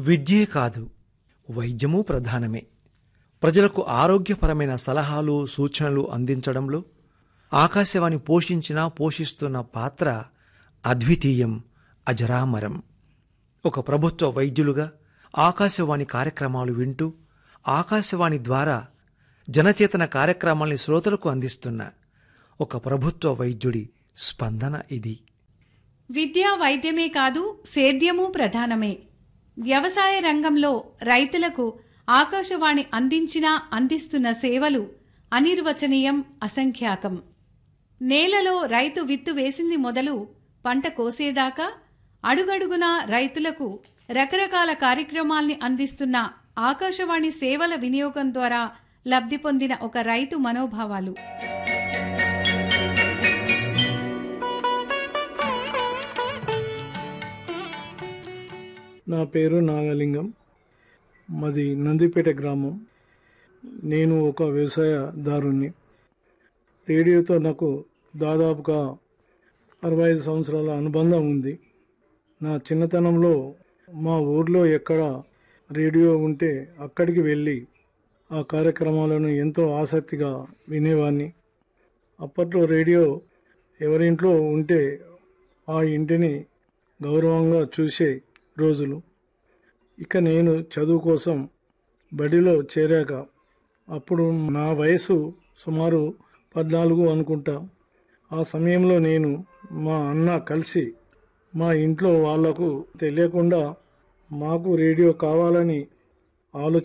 విద్యే కాదు వైద్యమూ ప్రధానమే ప్రజలకు ఆరోగ్యపరమైన సలహాలు సూచనలు అందించడంలో ఆకాశవాణి పోషించిన పోషిస్తున్న పాత్ర అద్వితీయం అజరామరం ఒక ప్రభుత్వ వైద్యులుగా ఆకాశవాణి కార్యక్రమాలు వింటూ ఆకాశవాణి ద్వారా జనచేతన కార్యక్రమాల్ని శ్రోతలకు అందిస్తున్న ఒక ప్రభుత్వ వైద్యుడి స్పందన ఇది విద్య వైద్యమే కాదు సేద్యము ప్రధానమే వ్యవసాయ రంగంలో రైతులకు ఆకాశవాణి అందించిన అందిస్తున్న సేవలు అనిర్వచనీయం అసంఖ్యాకం నేలలో రైతు విత్తు వేసింది మొదలు పంట కోసేదాకా అడుగడుగునా రైతులకు రకరకాల కార్యక్రమాల్ని అందిస్తున్న ఆకాశవాణి సేవల వినియోగం ద్వారా లబ్ధి పొందిన ఒక రైతు మనోభావాలు నా పేరు నాగలింగం మాది నందిపేట గ్రామం నేను ఒక వ్యవసాయదారుణ్ణి రేడియోతో నాకు దాదాపుగా అరవై ఐదు సంవత్సరాల అనుబంధం ఉంది నా చిన్నతనంలో మా ఊర్లో ఎక్కడ రేడియో ఉంటే అక్కడికి వెళ్ళి ఆ కార్యక్రమాలను ఎంతో ఆసక్తిగా వినేవాడిని అప్పట్లో రేడియో ఎవరింట్లో ఉంటే ఆ ఇంటిని గౌరవంగా చూసే రోజులు ఇక నేను చదువు కోసం బడిలో చేరాక అప్పుడు నా వయసు సుమారు పద్నాలుగు అనుకుంటా ఆ సమయంలో నేను మా అన్న కలిసి మా ఇంట్లో వాళ్లకు తెలియకుండా మాకు రేడియో కావాలని ఆలోచన